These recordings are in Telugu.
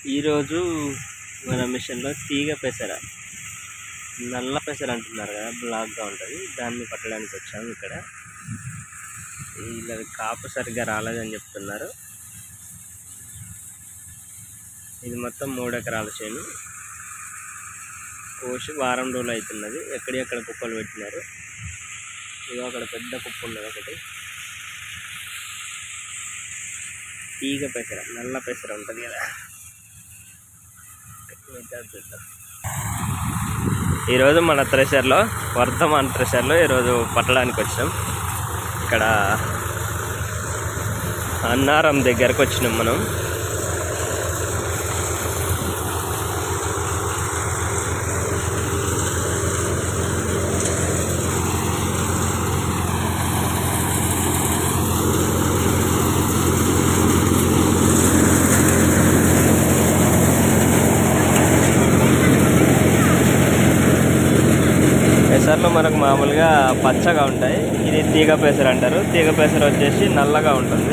ఈరోజు మన మిషన్లో తీగ పెసర నల్ల పెసర అంటున్నారు కదా బ్లాక్గా ఉంటుంది దాన్ని పట్టడానికి వచ్చాము ఇక్కడ వీళ్ళది కాపు సరిగ్గా రాలేదని చెప్తున్నారు ఇది మొత్తం మూడు ఎకరాల చేను కోసి వారం రోజులు అవుతున్నది ఎక్కడెక్కడ కుప్పలు పెట్టినారు ఇదో అక్కడ పెద్ద కుప్ప ఉన్నది ఒకటి తీగ పెసర నల్ల పెసర ఉంటుంది కదా మిగతా చూద్దాం ఈరోజు మన థ్రెషర్లో వర్ధమాన్ థ్రెషర్లో ఈరోజు పట్టడానికి వచ్చినాం ఇక్కడ అన్నారం దగ్గరకు వచ్చినాం మనం పెసర్లు మనకు మామూలుగా పచ్చగా ఉంటాయి ఇది తీగ పెసర అంటారు తీగ పెసర వచ్చేసి నల్లగా ఉంటుంది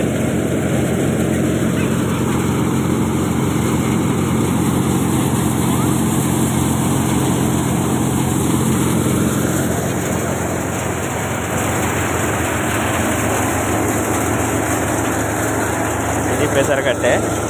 ఇది పెసర కట్టే